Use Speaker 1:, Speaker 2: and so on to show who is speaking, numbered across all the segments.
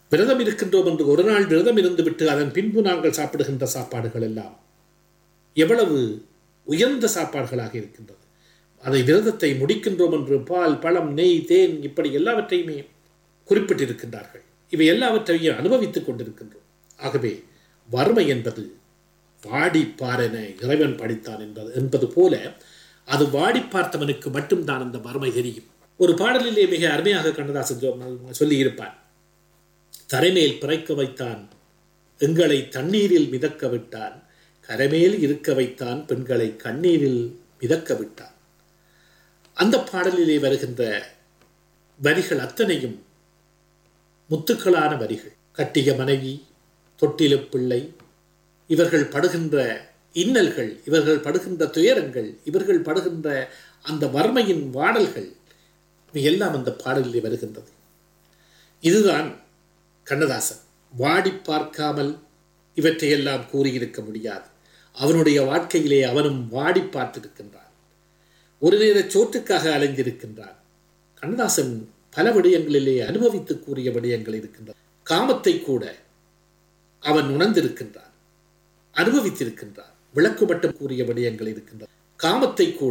Speaker 1: விரதம் இருக்கின்றோம் என்று ஒரு நாள் விரதம் இருந்துவிட்டு அதன் பின்பு நாங்கள் சாப்பிடுகின்ற சாப்பாடுகள் எல்லாம் எவ்வளவு உயர்ந்த சாப்பாடுகளாக இருக்கின்றது அதை விரதத்தை முடிக்கின்றோம் என்று பால் பழம் நெய் தேன் இப்படி எல்லாவற்றையுமே குறிப்பிட்டிருக்கின்றார்கள் இவை எல்லாவற்றையும் அனுபவித்துக் கொண்டிருக்கின்றோம் ஆகவே வறுமை என்பது வாடி பாரென இறைவன் படித்தான் என்பது என்பது போல அது வாடி பார்த்தவனுக்கு மட்டும்தான் அந்த வறுமை தெரியும் ஒரு பாடலிலே மிக அருமையாக கண்ணதாசன் சொ- சொல்லியிருப்பான் தரைமேல் பிறக்க வைத்தான் எங்களை தண்ணீரில் மிதக்க விட்டான் கரைமேல் இருக்க வைத்தான் பெண்களை கண்ணீரில் மிதக்க விட்டான் அந்த பாடலிலே வருகின்ற வரிகள் அத்தனையும் முத்துக்களான வரிகள் கட்டிய மனைவி தொட்டில பிள்ளை இவர்கள் படுகின்ற இன்னல்கள் இவர்கள் படுகின்ற துயரங்கள் இவர்கள் படுகின்ற அந்த வறுமையின் வாடல்கள் இவை எல்லாம் அந்த பாடலிலே வருகின்றது இதுதான் கண்ணதாசன் வாடி பார்க்காமல் இவற்றையெல்லாம் கூறியிருக்க முடியாது அவனுடைய வாழ்க்கையிலே அவனும் வாடி பார்த்திருக்கின்றான் ஒரு நேர சோற்றுக்காக அலைந்திருக்கின்றான் கண்ணதாசன் பல விடயங்களிலே அனுபவித்து கூறிய விடயங்கள் இருக்கின்றன காமத்தை கூட அவன் உணர்ந்திருக்கின்றான் அனுபவித்திருக்கின்றான் விளக்கு மட்டும் கூறிய விடயங்கள் இருக்கின்றன காமத்தை கூட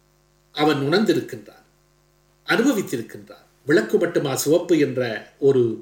Speaker 1: அவன் உணர்ந்திருக்கின்றான் அனுபவித்திருக்கின்றான் விளக்கு மட்டுமா சிவப்பு என்ற ஒரு